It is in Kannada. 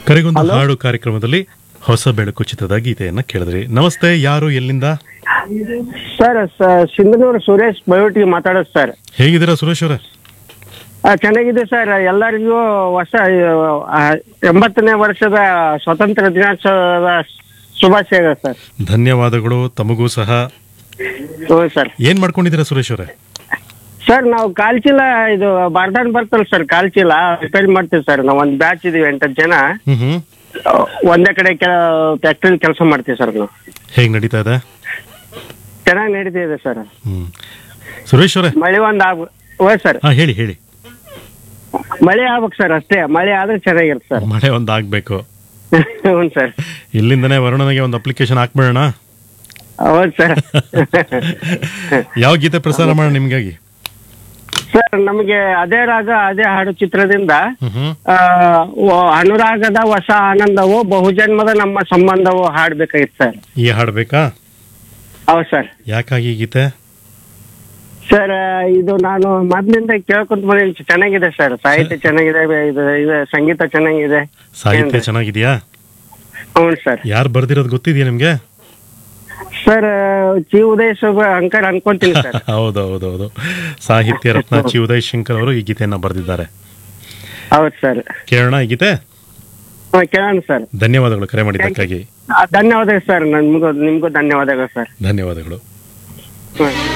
ಕರೆಗೊಂದು ಹಾಡು ಕಾರ್ಯಕ್ರಮದಲ್ಲಿ ಹೊಸ ಬೆಳಕು ಚಿತ್ರದ ಗೀತೆಯನ್ನ ಕೇಳಿದ್ರಿ ನಮಸ್ತೆ ಯಾರು ಎಲ್ಲಿಂದ ಸರ್ ಸ- ಸಿಂಧನೂರು ಸುರೇಶ್ ಬಯೋಟಿ ಮಾತಾಡೋದು ಸರ್ ಹೇಗಿದ್ದೀರಾ ಸುರೇಶ್ ಅವರೇ ಆ, ಚೆನ್ನಾಗಿದೆ ಸರ್ ಎಲ್ಲರಿಗೂ ಹೊಸ ಆ, ಎಂಬತ್ತನೇ ವರ್ಷದ ಸ್ವಾತಂತ್ರ್ಯ ದಿನಾಚರಣದ ಶುಭಾಶಯಗಳು ಸರ್ ಧನ್ಯವಾದಗಳು ತಮಗೂ ಸಹ ಹ್ಞೂ ಸರ್ ಏನ್ ಮಾಡ್ಕೊಂಡಿದ್ದೀರಾ ಸುರೇಶ್ ಅವರೇ ಸರ್ ನಾವು ಕಾಲ್ಚೀಲ ಇದು ಬಾರ್ದಾನ್ ಬರ್ತಲ್ಲ ಸರ್ ಕಾಲ್ಚೀಲ ರಿಪೇರಿ ಮಾಡ್ತೀವಿ ಸರ್ ನಾವು ಒಂದು ಬ್ಯಾಚ್ ಇದೀವಿ ಎಂಟತ್ತು ಜನ ಹ್ಮ್ ಹ್ಮ್ ಆ, ಒಂದೇ ಕಡೆ ಫ್ಯಾಕ್ಟ್ರಿ ಕೆಲಸ ಮಾಡ್ತೀವಿ ಸರ್ ನಾವು ಹೇಗ್ ನಡೀತಾ ಇದೆ ಚೆನ್ನಾಗಿ ನಡೀತಿದೆ ಸರ್ ಹ್ಮ್ ಸುರೇಶ್ ಅವರೇ ಮಳೆ ಒಂದು ಆಗ್ ಓ ಸರ್ ಹಾ ಹೇಳಿ ಹೇಳಿ ಮಳೆ ಆಗ್ಬೇಕು ಸರ್ ಅಷ್ಟೇ ಮಳೆ ಆದ್ರೆ ಚೆನ್ನಾಗಿರುತ್ತೆ ಸರ್ ಮಳೆ ಒಂದ್ ಆಗ್ಬೇಕು ಹ್ಞೂ ಸರ್ ಇಲ್ಲಿಂದನೇ ವರುಣನಿಗೆ ಒಂದು ಅಪ್ಲಿಕೇಶನ್ ಹಾಕ್ಬಿಡೋಣ ಹೌದು ಸರ್ ಯಾವ ಗೀತೆ ಪ್ರಸಾರ ಮಾಡೋಣ ನಿಮ್ಗಾಗಿ ಸರ್ ನಮಗೆ ಅದೇ ರಾಗ ಅದೇ ಹಾಡು ಚಿತ್ರದಿಂದ ಹ್ಮ್ ಹ್ಮ್ ಆ, ವ- ಅನುರಾಗದ ಹೊಸ ಆನಂದವು ಬಹುಜನ್ಮದ ನಮ್ಮ ಸಂಬಂಧವು ಹಾಡ್ಬೇಕಾಗಿತ್ತು ಸರ್ ಈ ಹಾಡ್ಬೇಕಾ ಹೌದು ಸರ್ ಯಾಕಾಗಿ ಈ ಗೀತೆ ಸರ್ ಇದು ನಾನು ಮೊದ್ಲಿಂದ ಕೇಳ್ಕೊಂತ ಬಂದಿದ್ದೀನಿ ಚೆನ್ನಾಗಿದೆ ಸರ್ ಸಾಹಿತ್ಯ ಚೆನ್ನಾಗಿದೆ ಇದು ಇದು ಸಂಗೀತ ಚೆನ್ನಾಗಿದೆ ಸಾಹಿತ್ಯ ಚೆನ್ನಾಗಿದ್ಯಾ ಹ್ಞೂ ಸರ್ ಯಾರು ಬರ್ದಿರೋದು ಗೊತ್ತಿದ್ಯಾ ನಿಮ್ಗೆ sir G Uday Shubha anchor ಅನ್ಕೊಂತೀನಿ ಸರ್ ಹೌದೌದೌದು ಸಾಹಿತ್ಯ ರತ್ನ ಚಿ ಉದಯ್ ಶಂಕರ್ ಅವರು ಈ ಗೀತೆಯನ್ನ ಬರೆದಿದ್ದಾರೆ ಹೌದು ಸರ್ ಕೇಳೋಣ ಈ ಗೀತೆ ಹ್ಮ್, ಕೇಳೋಣ ಸರ್ ಧನ್ಯವಾದಗಳು ಕರೆ ಮಾಡಿದ್ದಕ್ಕಾಗಿ ಆ, ಧನ್ಯವಾದ ಸರ್ ನನ್ಗೂ ನಿಮ್ಗೂ ಧನ್ಯವಾದಗಳು ಸರ್ ಧನ್ಯವಾದಗಳು ಹ್ಮ್